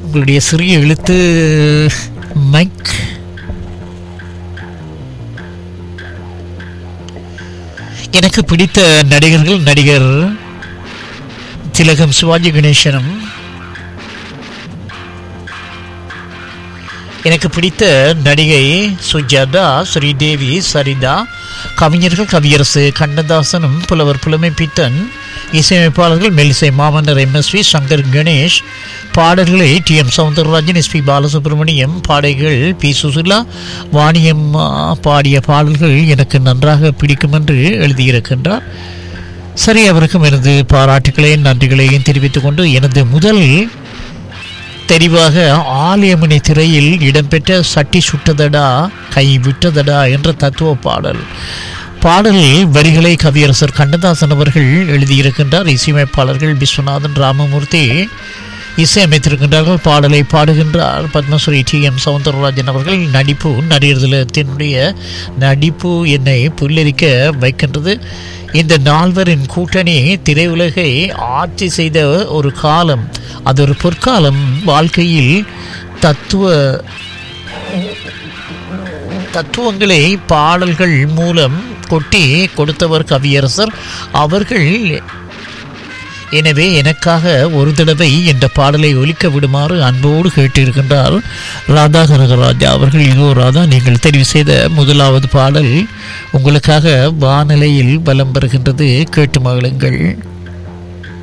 உங்களுடைய சிறிய எழுத்து மைக் எனக்கு பிடித்த நடிகர்கள் நடிகர் திலகம் சிவாஜி கணேசனும் எனக்கு பிடித்த நடிகை சுஜாதா ஸ்ரீதேவி சரிதா கவிஞர்கள் கவியரசு கண்ணதாசனும் புலவர் புலமை பித்தன் இசையமைப்பாளர்கள் மெல்லிசை மாமன்னர் எம்எஸ்வி சங்கர் கணேஷ் பாடல்களை T M Soundararajan SP Balasubramaniam பாடல்கள் பி சுசிலா வாணியம்மா பாடிய பாடல்கள் எனக்கு நன்றாக பிடிக்கும் என்று எழுதியிருக்கின்றார் சரி அவருக்கும் எனது பாராட்டுகளையும் நன்றிகளையும் தெரிவித்துக் கொண்டு எனது முதல் தெரிவாக ஆலயமணி திரையில் இடம்பெற்ற சட்டி சுட்டதடா கை விட்டதடா என்ற தத்துவ பாடல் பாடலில் வரிகளை கவியரசர் கண்ணதாசன் அவர்கள் எழுதியிருக்கின்றார் இசையமைப்பாளர்கள் விஸ்வநாதன் ராமமூர்த்தி இசையமைத்திருக்கின்றார்கள் பாடலை பாடுகின்றார் பத்மஸ்ரீ டி எம் சவுந்தரராஜன் அவர்கள் நடிப்பு நடிகர்தலத்தினுடைய நடிப்பு என்னை புல்லரிக்க வைக்கின்றது இந்த நால்வரின் கூட்டணி திரையுலகை ஆட்சி செய்த ஒரு காலம் அது ஒரு பொற்காலம் வாழ்க்கையில் தத்துவ தத்துவங்களை பாடல்கள் மூலம் கொட்டி கொடுத்தவர் கவியரசர் அவர்கள் எனவே எனக்காக ஒரு தடவை என்ற பாடலை ஒலிக்க விடுமாறு அன்போடு கேட்டிருக்கின்றார் ராதா கனகராஜா அவர்கள் இதோ ராதா நீங்கள் தெரிவு செய்த முதலாவது பாடல் உங்களுக்காக வானிலையில் பலம் பெறுகின்றது கேட்டு மகிழுங்கள்